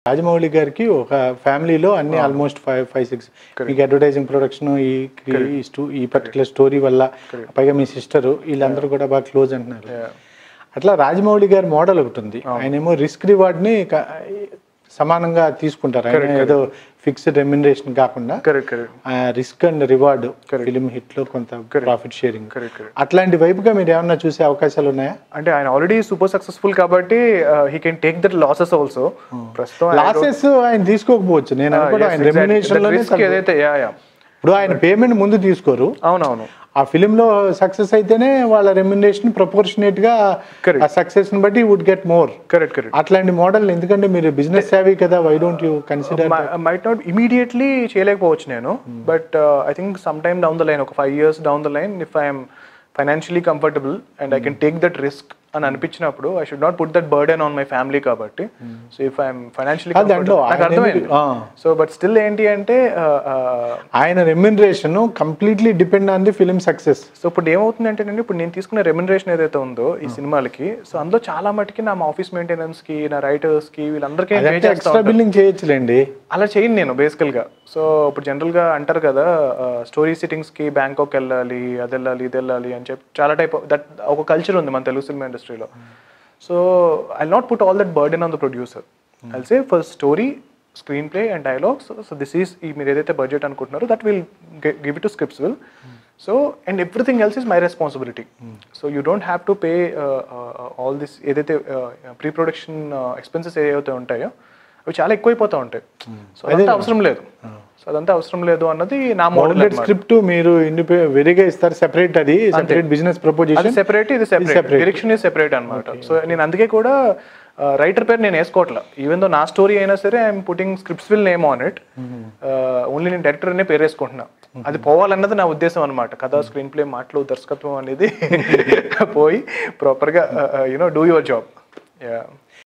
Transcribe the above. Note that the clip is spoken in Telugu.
రాజమౌళి గారికి ఒక ఫ్యామిలీలో అన్ని ఆల్మోస్ట్ ఫైవ్ ఫైవ్ సిక్స్ మీకు అడ్వర్టైజింగ్ ప్రొడక్షన్ ఈ ఈ స్టో- ఈ పర్టికులర్ స్టోరీ వల్ల పైగా మీ సిస్టర్ వీళ్ళందరూ కూడా బాగా క్లోజ్ అంటున్నారు అట్లా రాజమౌళి గారి మోడల్ ఒకటి ఉంది ఆయన ఏమో రిస్క్ రివార్డ్ని సమానంగా తీసుకుంటారు ఆయన ఏదో ఫిక్స్డ్ రెమ్యునరేషన్ కాకుండా correct correct risk and reward film hit లో కొంత ప్రాఫిట్ షేరింగ్ కరెక్ట్ కరెక్ట్ అట్లాంటి వైపుగా మీరు ఏమన్నా చూసే అవకాశాలు ఉన్నాయా అంటే ఆయన ఆల్రెడీ సూపర్ సక్సెస్ఫుల్ కాబట్టి he can take that losses also ప్రస్తుతం లాసెస్ ఆయన తీసుకోకపోవచ్చు నేను అనుకోవడం ఆయన రెమ్యునేషన్ లోనే రిస్క్ ఏదైతే యా యా ఇప్పుడు ఆయన పేమెంట్ ముందు తీసుకోరు అవునవును ఆ ఫిలిం లో సక్సెస్ అయితేనే వాళ్ళ రెమ్యునేషన్ ప్రపోర్షనేట్ గా Correct. ఆ సక్సెస్ ని బట్టి would get more correct correct అట్లాంటి మోడల్ ఎందుకంటే మీరు బిజినెస్ సేవీ కదా why don't you consider might not immediately చేయలేకపోవచ్చు నేను but I think some time down the line ఒక five years down the line if I'm financially comfortable and I can take that risk అని అనిపించినప్పుడు I should not put that burden on my family కాబట్టి సో ఇఫ్ ఐఎమ్ ఫైనాన్షియలీ కాదు దాంట్లో నాకు ఆయన అర్థమైంది ఎందుకు- ఆ. సో బట్ స్టిల్ ఏంటి అంటే uh, uh, ఆయన remuneration completely depend on the film success so ఇప్పుడు ఏమవుతుందంటే నేను ఇప్పుడు నేను తీసుకున్న రెమ్యునరేషన్ ఏదైతే ఉందో ఈ సినిమాలకి సో అందులో చాలా మటుకి నా ఆఫీస్ మెయింటెనెన్స్ కి నా రైటర్స్ కి వీళ్ళందరికీ నేను pay చేస్తా ఎక్స్ట్రా ఉంటాను. బిల్లింగ్ చేయొచ్చులేండి అలా చేయను నేను బేసికల్గా సో ఇప్పుడు జనరల్గా అంటారు కదా స్టోరీ సిట్టింగ్స్కి బ్యాంకాక్ వెళ్ళాలి అది వెళ్ళాలి ఇది వెళ్ళాలి అని చెప్పి చాలా టైప్ దట్ ఒక కల్చర్ ఉంది మన తెలుగు సినిమా ఇండస్ట్రీలో so I not put all that burden on the producer I say for story screenplay and dialogues so this is ఈ మీరు ఏదైతే బడ్జెట్ అనుకుంటున్నారో that will give it to scripts will so and everything else is my responsibility so you don't have to pay all this ఏదైతే ప్రీ ప్రొడక్షన్ ఎక్స్పెన్సెస్ ఏవైతే ఉంటాయో అవి చాలా ఎక్కువైపోతూ ఉంటాయి సో అదంతా అవసరం లేదు సో అదంతా అవసరం లేదు అన్నది నా మోడల్ బౌండెడ్ స్క్రిప్ట్ మీరు ఇండిపే వెరిగా ఇస్తారు సెపరేట్ అది సెపరేట్ బిజినెస్ అది ప్రపోజిషన్ సెపరేట్ ఇది సెపరేట్ డైరెక్షన్ ఇస్ సెపరేట్ అనమాట సో నేను అందుకే కూడా రైటర్ పేరు నేను వేసుకోవట్లా ఈవెన్ దో నా స్టోరీ అయినా సరే I'm putting scripts will name on it only నేను డైరెక్టర్ అనే పేరు వేసుకుంటున్నా అది పోవాలన్నది నా ఉద్దేశం అనమాట కథ స్క్రీన్ ప్లే మాటలు దర్శకత్వం అనేది పోయి ప్రాపర్గా you know do your job yeah